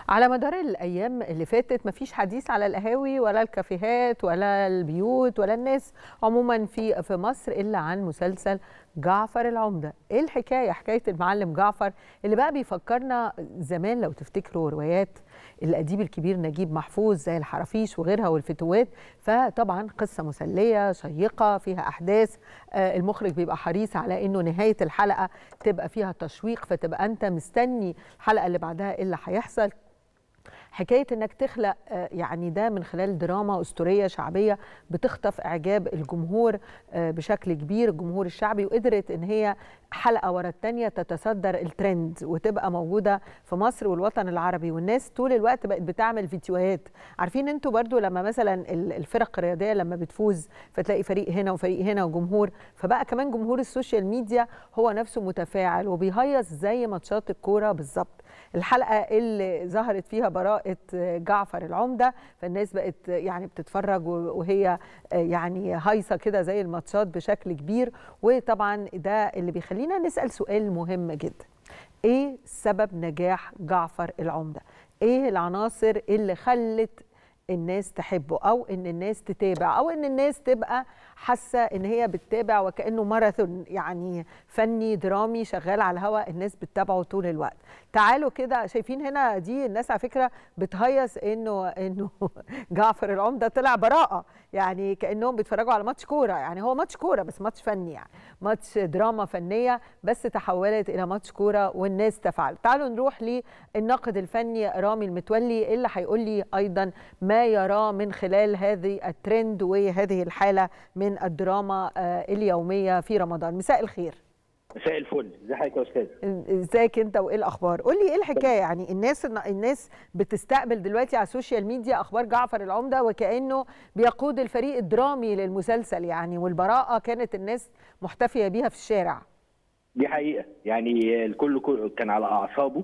على مدار الايام اللي فاتت مفيش حديث على القهاوي ولا الكافيهات ولا البيوت ولا الناس عموما في في مصر الا عن مسلسل جعفر العمده ايه الحكايه حكايه المعلم جعفر اللي بقى بيفكرنا زمان لو تفتكروا روايات الاديب الكبير نجيب محفوظ زي الحرافيش وغيرها والفتوات فطبعا قصه مسليه شيقه فيها احداث آه، المخرج بيبقى حريص على انه نهايه الحلقه تبقى فيها تشويق فتبقى انت مستني الحلقه اللي بعدها ايه اللي هيحصل حكايه انك تخلق آه، يعني ده من خلال دراما اسطوريه شعبيه بتخطف اعجاب الجمهور آه، بشكل كبير الجمهور الشعبي وقدرت ان هي حلقه ورا الثانيه تتصدر الترند وتبقى موجوده في مصر والوطن العربي والناس طول الوقت بقت بتعمل فيديوهات عارفين انتوا برضو لما مثلا ال- الفرق الرياضيه لما بتفوز فتلاقي فريق هنا وفريق هنا وجمهور فبقى كمان جمهور السوشيال ميديا هو نفسه متفاعل وبيهيص زي ماتشات الكوره بالظبط الحلقه اللي ظهرت فيها براءه جعفر العمده فالناس بقت يعني بتتفرج وهي يعني هايصه كده زي الماتشات بشكل كبير وطبعا ده اللي بيخلينا نسال سؤال مهم جدا ايه سبب نجاح جعفر العمده ايه العناصر اللي خلت الناس تحبه او ان الناس تتابع او ان الناس تبقى حاسه ان هي بتتابع وكانه ماراثون يعني فني درامي شغال على الهواء الناس بتتابعه طول الوقت تعالوا كده شايفين هنا دي الناس على فكره بتهيص انه انه جعفر العمده طلع براءه يعني كانهم بيتفرجوا على ماتش كوره يعني هو ماتش كوره بس ماتش فني يعني ماتش دراما فنيه بس تحولت الى ماتش كوره والناس تفعل تعالوا نروح للناقد الفني رامي المتولي اللي هيقول لي ايضا ما يراه من خلال هذه الترند وهذه الحاله من الدراما آه، اليوميه في رمضان مساء الخير مساء الفل ازي حضرتك يا استاذ ازيك انت وايه الاخبار قول لي ايه الحكايه يعني الناس الناس بتستقبل دلوقتي على السوشيال ميديا اخبار جعفر العمده وكانه بيقود الفريق الدرامي للمسلسل يعني والبراءه كانت الناس محتفيه بيها في الشارع دي حقيقه يعني الكل كل- كان على اعصابه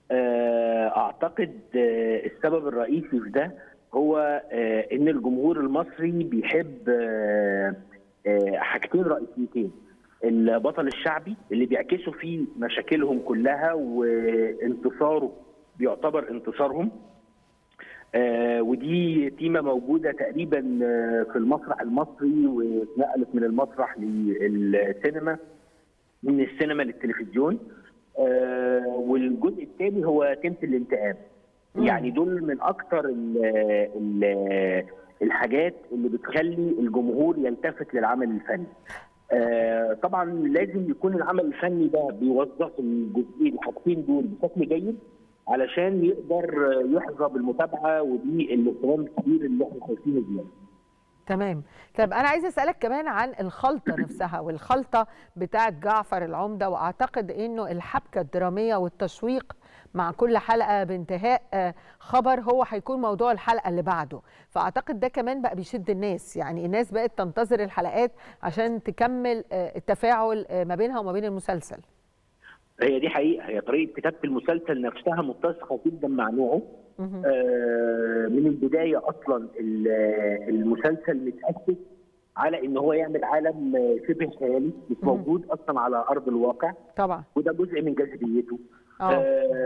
آه، اعتقد آه، السبب الرئيسي في ده هو آه، ان الجمهور المصري بيحب آه، آه، حاجتين رئيسيتين البطل الشعبي اللي بيعكسوا فيه مشاكلهم كلها وانتصاره بيعتبر انتصارهم آه، ودي تيمه موجوده تقريبا آه، في المسرح المصري واتنقلت من المسرح للسينما من السينما للتلفزيون آه، والجزء الثاني هو تيمه الانتقام مم. يعني دول من اكتر ال ال الحاجات اللي بتخلي الجمهور يلتفت للعمل الفني آه، طبعا لازم يكون العمل الفني ده بيوظف الجزئين الحاجتين دول بشكل جيد علشان يقدر يحظى بالمتابعه ودي الاهتمام الكبير اللي احنا شايفينه دلوقتي تمام طب انا عايزه اسالك كمان عن الخلطه نفسها والخلطه بتاعه جعفر العمده واعتقد انه الحبكه الدراميه والتشويق مع كل حلقه بانتهاء آه، خبر هو هيكون موضوع الحلقه اللي بعده فاعتقد ده كمان بقى بيشد الناس يعني الناس بقت تنتظر الحلقات عشان تكمل آه، التفاعل آه، ما بينها وما بين المسلسل هي دي حقيقه هي طريقه كتابه المسلسل نفسها متسقه جدا مع نوعه مهم. آه، من البدايه اصلا ال- المسلسل متاسس على ان هو يعمل عالم آه، شبه خيالي مش مم. موجود اصلا على ارض الواقع طبعا وده جزء من جاذبيته اه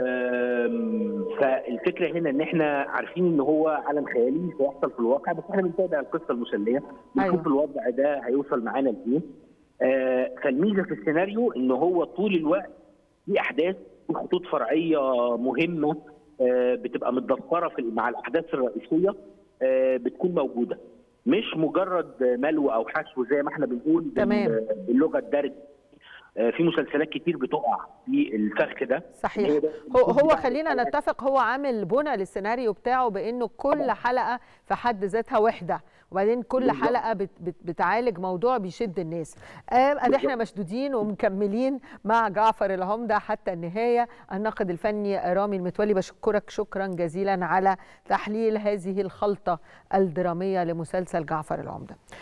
آم، فالفكره هنا ان احنا عارفين ان هو عالم خيالي سيحصل في الواقع بس احنا بنتابع القصه المسليه بنشوف أيوة. الوضع ده هيوصل معانا لايه آه، فالميزه في السيناريو ان هو طول الوقت في احداث في خطوط فرعيه مهمه آه، بتبقى متدفره في مع الاحداث الرئيسيه آه، بتكون موجوده مش مجرد ملو او حشو زي ما احنا بنقول بال- تمام. باللغه الدارجه آه، في مسلسلات كتير بتقع في الفخ ده صحيح هو ده- هو هو خلينا نتفق هو عامل بنى للسيناريو بتاعه بانه كل حلقه في حد ذاتها وحده وبعدين كل بالظبط. حلقه بت بت بتعالج موضوع بيشد الناس آه، ادي احنا مشدودين ومكملين مع جعفر العمده حتى النهايه الناقد الفني رامي المتولي بشكرك شكرا جزيلا على تحليل هذه الخلطه الدراميه لمسلسل جعفر العمده